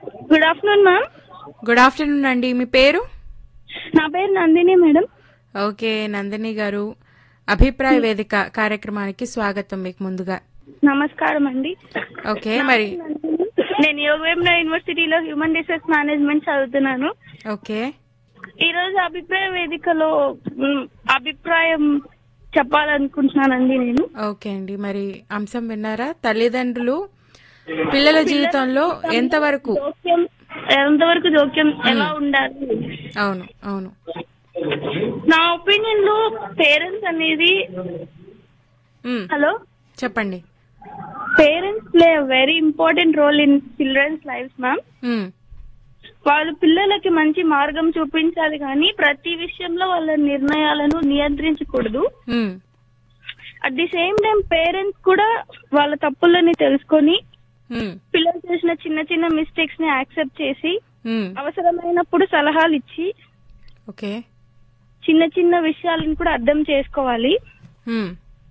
Good afternoon ma'am good afternoon అండి మీ పేరు నా పేరు నందిని మేడం ఓకే నందిని గారు అభిప్రాయ వేదిక కార్యక్రమానికి స్వాగతం మీకు ముందుగా నమస్కారం అండి ఓకే మరి నేను యోగవేమ్న యూనివర్సిటీలో హ్యూమన్ రిసోర్స్ మేనేజ్మెంట్ చదువుతున్నాను ఓకే ఈ రోజు అభిప్రాయ వేదికలో మ్, అభిప్రాయం చెప్పాలనుకుంటున్నానండి నేను ఓకే అండి మరి అంశం విన్నారా తల్లిదండ్రులు పిల్లల జీవితంలో ఎంతవరకు జోక్యం ఎంతవరకు జోక్యం ఎలా ఉండాలి అవును అవును నా ఒపీనియన్ లో పేరెంట్స్ అనేది ఉమ్, హలో చెప్పండి parents play very important role in children's life ma'am um, వాళ్ళు పిల్లలకి మంచి మార్గం చూపించాలి కానీ ప్రతి విషయంలో వాళ్ళ నిర్ణయాలను నియంత్రించకూడదు um, at the same time parents కూడా వాళ్ళ తప్పులని తెలుసుకొని ఉమ్, పిల్లలు చేసిన చిన్న చిన్న మిస్టేక్స్ ని యాక్సెప్ట్ చేసి ఉమ్, అవసరమైనప్పుడు సలహాలు ఇచ్చి ఓకే చిన్న చిన్న విషయాలను కూడా అర్థం చేసుకోవాలి ఉమ్.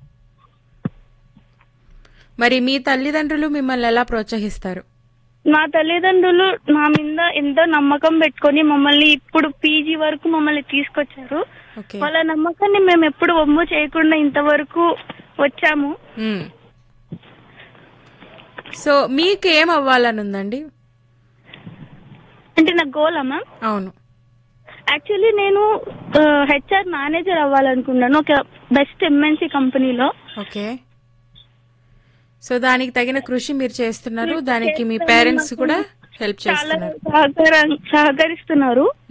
మరి మీ తల్లిదండ్రులు మిమ్మల్ని ఎలా ప్రోత్సహిస్తారు మా తల్లిదండ్రులు నా మీద ఎంతో నమ్మకం పెట్టుకొని మమ్మల్ని ఇప్పుడు పీజీ వరకు మమ్మల్ని తీసుకొచ్చారు ఓకే వాళ్ళ నమ్మకాన్ని మేము ఎప్పుడు ఒమ్ము చేయకుండా ఇంతవరకు వచ్చాము ఉమ్. సో మీకు ఏం అవ్వాలని ఉందండి అంటే నా గోల్ అమ్మా అవును యాక్చువల్లీ నేను హెచ్ఆర్ మేనేజర్ అవ్వాలనుకున్నాను ఒక బెస్ట్ ఎంఎన్సీ కంపెనీలో ఓకే సో దానికి తగిన కృషి మీరు చేస్తున్నారు దానికి మీ పేరెంట్స్ కూడా హెల్ప్ చాలా చేస్తున్నారు సహకర సహకరిస్తున్నారు